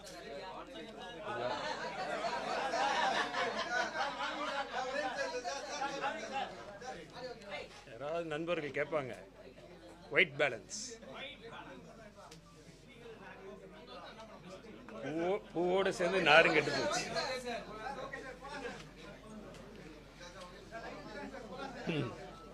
யாராவது நண்பர்கள் கேட்பாங்க ஒயிட் பேலன்ஸ் பூ பூவோடு சேர்ந்து நாரும் கெட்டு போச்சு ம்.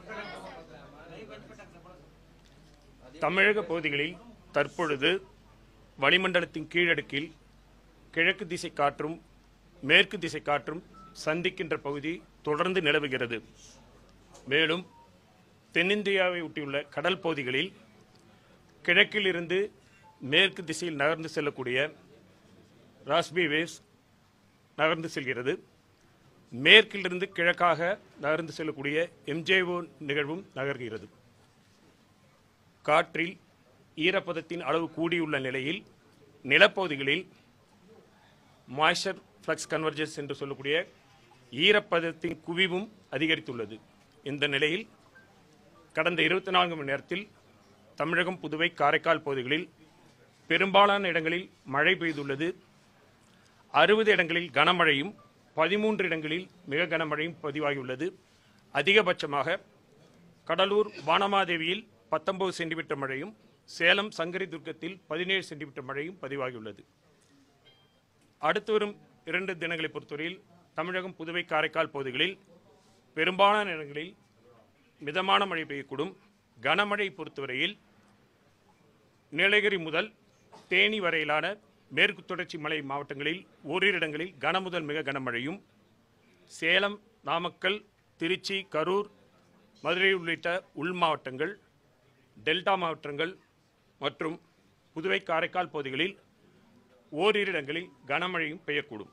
தமிழக பகுதிகளில் தற்பொழுது வளிமண்டலத்தின் கீழடுக்கில் கிழக்கு திசை காற்றும் மேற்கு திசை காற்றும் சந்திக்கின்ற பகுதி தொடர்ந்து நிலவுகிறது மேலும் தென்னிந்தியாவை ஒட்டியுள்ள கடல் பகுதிகளில் கிழக்கிலிருந்து மேற்கு திசையில் நகர்ந்து செல்லக்கூடிய ராஸ்பி வேவ்ஸ் நகர்ந்து செல்கிறது மேற்கிலிருந்து கிழக்காக நகர்ந்து செல்லக்கூடிய எம்ஜேஓ நிகழ்வும் நகர்கிறது காற்றில் ஈரப்பதத்தின் அளவு கூடியுள்ள நிலையில் நிலப்பகுதிகளில் மாய்ச்சர் ஃப்ளக்ஸ் கன்வர்ஜன்ஸ் என்று சொல்லக்கூடிய ஈரப்பதத்தின் குவிவும் அதிகரித்துள்ளது இந்த நிலையில் கடந்த இருபத்தி நான்கு மணி நேரத்தில் தமிழகம் புதுவை காரைக்கால் பகுதிகளில் பெரும்பாலான இடங்களில் மழை பெய்துள்ளது அறுபது இடங்களில் கனமழையும் பதிமூன்று இடங்களில் மிக கனமழையும் பதிவாகியுள்ளது அதிகபட்சமாக கடலூர் வானமாதேவியில் பத்தொன்பது சென்டிமீட்டர் மழையும் சேலம் சங்கரி துர்க்கத்தில் பதினேழு சென்டிமீட்டர் மழையும் பதிவாகியுள்ளது அடுத்து வரும் இரண்டு தினங்களை பொறுத்தவரையில் தமிழகம் புதுவை காரைக்கால் பகுதிகளில் பெரும்பாலான இடங்களில் மிதமான மழை பெய்யக்கூடும் கனமழை பொறுத்தவரையில் நீலகிரி முதல் தேனி வரையிலான மேற்கு தொடர்ச்சி மலை மாவட்டங்களில் ஓரிரு இடங்களில் கன முதல் மிக கனமழையும் சேலம் நாமக்கல் திருச்சி கரூர் மதுரை உள்ளிட்ட உள் மாவட்டங்கள் டெல்டா மாவட்டங்கள் மற்றும் புதுவை காரைக்கால் பகுதிகளில் ஓரிரு இடங்களில் கனமழையும் பெய்யக்கூடும்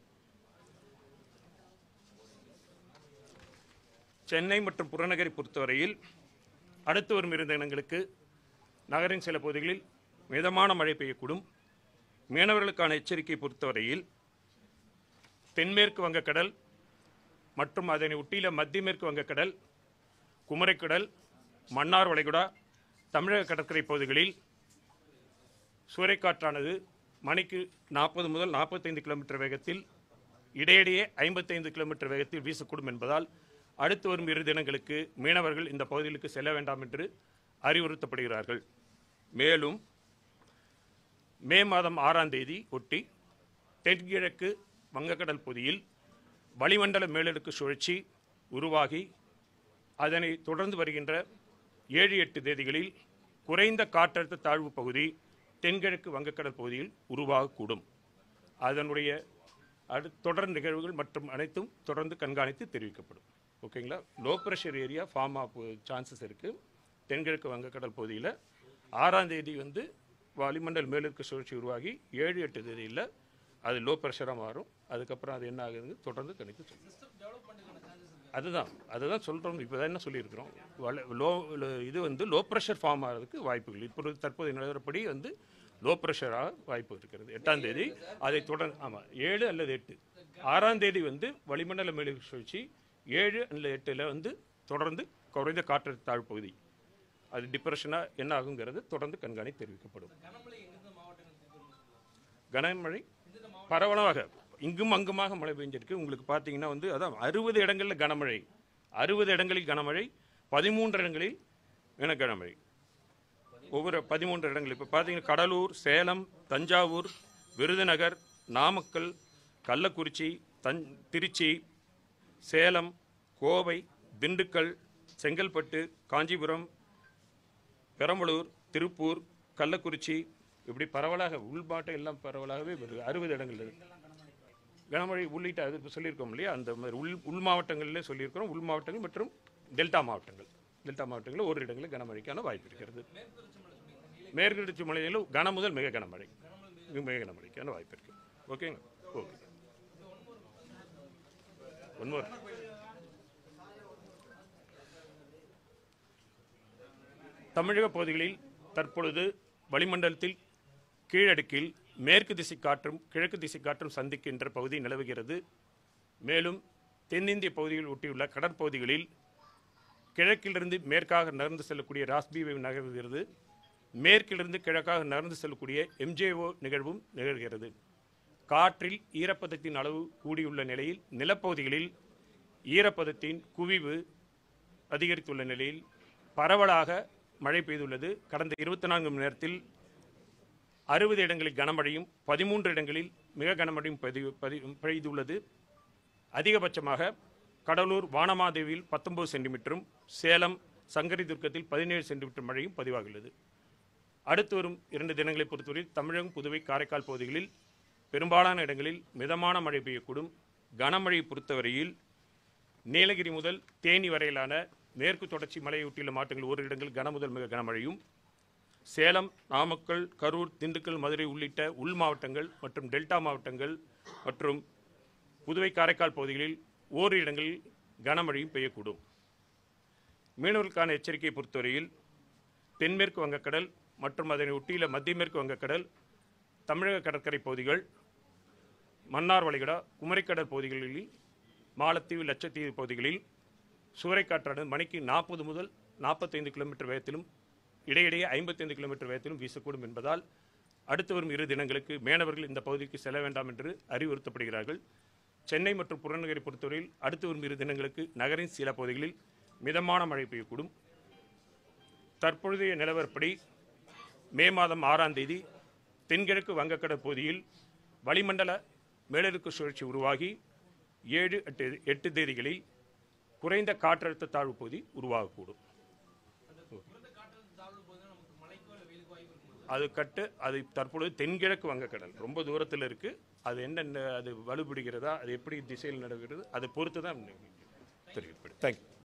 சென்னை மற்றும் புறநகரை பொறுத்தவரையில் அடுத்து வரும் இருந்த இடங்களுக்கு நகரின் சில பகுதிகளில் மிதமான மழை பெய்யக்கூடும் மீனவர்களுக்கான எச்சரிக்கை பொறுத்தவரையில் தென்மேற்கு வங்கக்கடல் மற்றும் அதனை ஒட்டியுள்ள மத்திய மேற்கு வங்கக்கடல் குமரிக்கடல் மன்னார் வளைகுடா தமிழக கடற்கரை பகுதிகளில் சூறைக்காற்றானது மணிக்கு நாற்பது முதல் நாற்பத்தைந்து கிலோமீட்டர் வேகத்தில் இடையிடையே ஐம்பத்தைந்து கிலோமீட்டர் வேகத்தில் வீசக்கூடும் என்பதால் அடுத்து வரும் இரு தினங்களுக்கு மீனவர்கள் இந்த பகுதிகளுக்கு செல்ல வேண்டாம் என்று அறிவுறுத்தப்படுகிறார்கள் மேலும் மே மாதம் ஆறாம் தேதி ஒட்டி தென்கிழக்கு வங்கக்கடல் பகுதியில் வளிமண்டல மேலடுக்கு சுழற்சி உருவாகி அதனை தொடர்ந்து வருகின்ற ஏழு எட்டு தேதிகளில் குறைந்த காற்றழுத்த தாழ்வு பகுதி தென்கிழக்கு வங்கக்கடல் பகுதியில் உருவாகக்கூடும் அதனுடைய அடு தொடர் நிகழ்வுகள் மற்றும் அனைத்தும் தொடர்ந்து கண்காணித்து தெரிவிக்கப்படும் ஓகேங்களா லோ ப்ரெஷர் ஏரியா ஃபார்ம் ஆக சான்சஸ் இருக்குது தென்கிழக்கு வங்கக்கடல் பகுதியில் ஆறாம் தேதி வந்து வளிமண்டல் மேலிற்கு சுழற்சி உருவாகி ஏழு எட்டு தேதியில் அது லோ ப்ரெஷராக மாறும் அதுக்கப்புறம் அது என்ன ஆகுதுன்னு தொடர்ந்து கணித்து சொல்லும் அதுதான் அதுதான் சொல்கிறோம் இப்போ தான் என்ன சொல்லியிருக்கிறோம் வள லோ இது வந்து லோ ப்ரெஷர் ஃபார்ம் ஆகிறதுக்கு வாய்ப்புகள் இப்போ தற்போதைய நிலவரப்படி வந்து லோ ப்ரெஷராக வாய்ப்பு இருக்கிறது எட்டாம் தேதி அதை தொடர்ந்து ஆமாம் ஏழு அல்லது எட்டு ஆறாம் தேதி வந்து வளிமண்டல மேலடுக்கு சுழற்சி ஏழு அல்லது எட்டில் வந்து தொடர்ந்து குறைந்த காற்றழுத்த தாழ்வு பகுதி அது டிப்ரெஷனாக என்ன ஆகுங்கிறது தொடர்ந்து கண்காணி தெரிவிக்கப்படும் கனமழை பரவலாக இங்கும் அங்குமாக மழை பெஞ்சிருக்கு உங்களுக்கு பார்த்தீங்கன்னா வந்து அதான் அறுபது இடங்களில் கனமழை அறுபது இடங்களில் கனமழை பதிமூன்று இடங்களில் என கனமழை ஒவ்வொரு பதிமூன்று இடங்கள் இப்போ பார்த்தீங்கன்னா கடலூர் சேலம் தஞ்சாவூர் விருதுநகர் நாமக்கல் கள்ளக்குறிச்சி தன் திருச்சி சேலம் கோவை திண்டுக்கல் செங்கல்பட்டு காஞ்சிபுரம் பெரம்பலூர் திருப்பூர் கள்ளக்குறிச்சி இப்படி பரவலாக உள்மாட்டம் எல்லாம் பரவலாகவே வருது அறுபது இடங்கள் இருக்கு. கனமழை உள்ளிட்ட அது இப்போ சொல்லியிருக்கோம் இல்லையா அந்த மாதிரி உள் உள் மாவட்டங்களிலே சொல்லியிருக்கிறோம் உள் மாவட்டங்கள் மற்றும் டெல்டா மாவட்டங்கள் டெல்டா மாவட்டங்களில் ஒரு இடங்களில் கனமழைக்கான வாய்ப்பு இருக்கிறது மேற்கு தொடர்ச்சி மலையிலும் கன முதல் மிக கனமழை மிக மிக கனமழைக்கான வாய்ப்பு இருக்கு ஓகேங்க ஓகே ஒன் மோர் தமிழக பகுதிகளில் தற்பொழுது வளிமண்டலத்தில் கீழடுக்கில் மேற்கு திசை காற்றும் கிழக்கு திசை காற்றும் சந்திக்கின்ற பகுதி நிலவுகிறது மேலும் தென்னிந்திய பகுதிகள் ஒட்டியுள்ள கடற்பகுதிகளில் கிழக்கிலிருந்து மேற்காக நகர்ந்து செல்லக்கூடிய ராஸ்பி வேவ் நகர்கிறது மேற்கிலிருந்து கிழக்காக நகர்ந்து செல்லக்கூடிய எம்ஜேஓ நிகழ்வும் நிகழ்கிறது காற்றில் ஈரப்பதத்தின் அளவு கூடியுள்ள நிலையில் நிலப்பகுதிகளில் ஈரப்பதத்தின் குவிவு அதிகரித்துள்ள நிலையில் பரவலாக மழை பெய்துள்ளது கடந்த இருபத்தி நான்கு மணி நேரத்தில் அறுபது இடங்களில் கனமழையும் பதிமூன்று இடங்களில் மிக கனமழையும் பதிவு பதி பெய்துள்ளது அதிகபட்சமாக கடலூர் வானமாதேவியில் பத்தொன்பது சென்டிமீட்டரும் சேலம் சங்கரி துர்க்கத்தில் பதினேழு சென்டிமீட்டர் மழையும் பதிவாகியுள்ளது அடுத்து வரும் இரண்டு தினங்களை பொறுத்தவரையில் தமிழகம் புதுவை காரைக்கால் பகுதிகளில் பெரும்பாலான இடங்களில் மிதமான மழை பெய்யக்கூடும் கனமழை பொறுத்தவரையில் நீலகிரி முதல் தேனி வரையிலான மேற்கு தொடர்ச்சி மலையொட்டியுள்ள மாவட்டங்கள் ஒரு இடங்கள் கனமுதல் மிக கனமழையும் சேலம் நாமக்கல் கரூர் திண்டுக்கல் மதுரை உள்ளிட்ட உள் மாவட்டங்கள் மற்றும் டெல்டா மாவட்டங்கள் மற்றும் புதுவை காரைக்கால் பகுதிகளில் ஓரிரு இடங்களில் கனமழையும் பெய்யக்கூடும் மீனவர்களுக்கான எச்சரிக்கையை பொறுத்தவரையில் தென்மேற்கு வங்கக்கடல் மற்றும் அதனை ஒட்டியுள்ள மத்திய மேற்கு வங்கக்கடல் தமிழக கடற்கரை பகுதிகள் மன்னார் வளைகுடா குமரிக்கடல் பகுதிகளில் மாலத்தீவு லட்சத்தீவு பகுதிகளில் சூறைக்காற்றானது மணிக்கு நாற்பது முதல் நாற்பத்தைந்து கிலோமீட்டர் வேகத்திலும் இடையிடையே ஐம்பத்தைந்து கிலோமீட்டர் வேகத்திலும் வீசக்கூடும் என்பதால் அடுத்து வரும் இரு தினங்களுக்கு மீனவர்கள் இந்த பகுதிக்கு செல்ல வேண்டாம் என்று அறிவுறுத்தப்படுகிறார்கள் சென்னை மற்றும் புறநகரை பொறுத்தவரையில் அடுத்து வரும் இரு தினங்களுக்கு நகரின் சில பகுதிகளில் மிதமான மழை பெய்யக்கூடும் தற்பொழுதைய நிலவரப்படி மே மாதம் ஆறாம் தேதி தென்கிழக்கு வங்கக்கடல் பகுதியில் வளிமண்டல மேலடுக்கு சுழற்சி உருவாகி ஏழு எட்டு எட்டு தேதிகளில் குறைந்த காற்றழுத்த தாழ்வு பகுதி உருவாகக்கூடும் அது கட்டு அது தற்பொழுது தென்கிழக்கு வங்கக்கடல் ரொம்ப தூரத்தில் இருக்கு அது என்ன அது வலுப்பிடிக்கிறதா அது எப்படி திசையில் நடக்கிறது அதை பொறுத்து தான் தெரிவிக்கப்படும் தேங்க்யூ